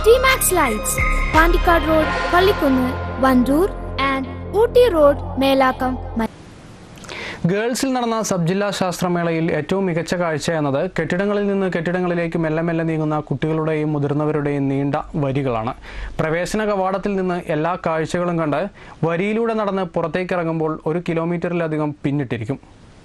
T-Max Lights, Pandikad Road, Pallikunu, Vandoor and Ooty Road, Melakam, ഗേൾസിൽ നടന്ന sub ജില്ലാ ശാസ്ത്രമേളയിൽ ഏറ്റവും മികച്ച കാഴ്ച എന്നത് കെട്ടിടങ്ങളിൽ നിന്ന് കെട്ടിടങ്ങളിലേക്ക് മെല്ലെ മെല്ലെ നീങ്ങുന്ന കുട്ടികളുടെയും മുതിർന്നവരുടെയും നീണ്ട വരികളാണ് പ്രവേശന കവാടത്തിൽ നിന്ന് എല്ലാ കാഴ്ചകളും കണ്ട് വരിയിലൂടെ നടന്ന് പുറത്തേക്കിറങ്ങുമ്പോൾ ഒരു കിലോമീറ്ററിലധികം പിന്നിട്ടിരിക്കും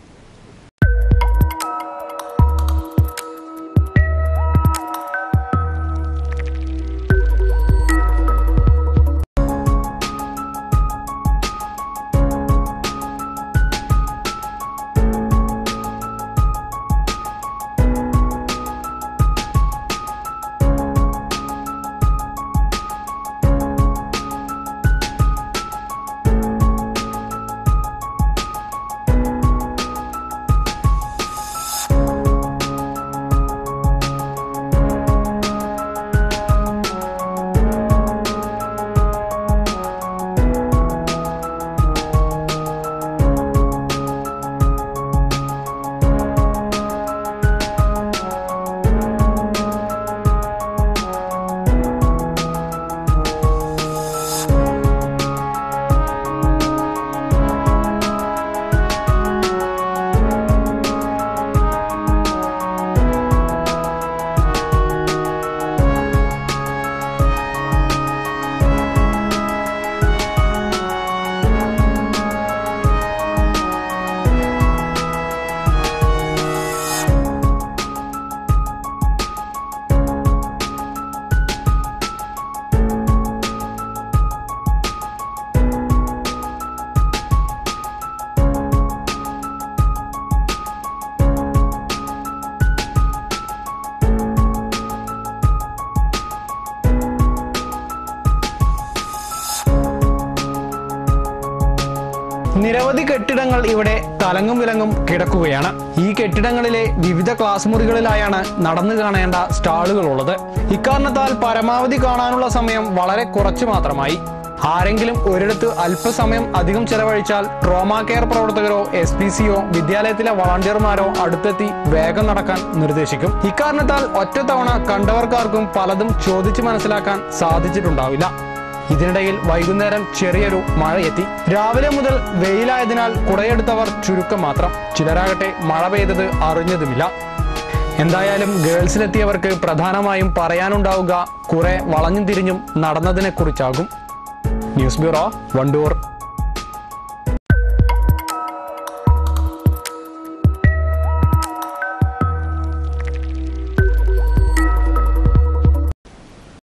നിരവധി കെട്ടിടങ്ങൾ ഇവിടെ തലങ്ങും വിലങ്ങും കിടക്കുകയാണ് ഈ കെട്ടിടങ്ങളിലെ വിവിധ ക്ലാസ് മുറികളിലായാണ് നടന്നു കാണേണ്ട സ്റ്റാളുകൾ ഉള്ളത് ഇക്കാരണത്താൽ പരമാവധി കാണാനുള്ള സമയം വളരെ കുറച്ച് മാത്രമായി ആരെങ്കിലും ഒരിടത്ത് അല്പസമയം അധികം ചെലവഴിച്ചാൽ ട്രോമാ കെയർ പ്രവർത്തകരോ എസ് പി സിയോ വിദ്യാലയത്തിലെ വളണ്ടിയർമാരോ അടുത്തെത്തി വേഗം നടക്കാൻ നിർദ്ദേശിക്കും ഇക്കാരണത്താൽ ഒറ്റത്തവണ കണ്ടവർക്കാർക്കും പലതും ചോദിച്ചു മനസ്സിലാക്കാൻ സാധിച്ചിട്ടുണ്ടാവില്ല ഇതിനിടയിൽ വൈകുന്നേരം ചെറിയൊരു മഴയെത്തി രാവിലെ മുതൽ വെയിലായതിനാൽ കുടയെടുത്തവർ ചുരുക്കം മാത്രം ചിലരാകട്ടെ മഴ പെയ്തത് അറിഞ്ഞതുമില്ല എന്തായാലും ഗേൾസിലെത്തിയവർക്ക് പ്രധാനമായും പറയാനുണ്ടാവുക കുറെ വളഞ്ഞും തിരിഞ്ഞും നടന്നതിനെ കുറിച്ചാകും ന്യൂസ് ബ്യൂറോ വണ്ടൂർ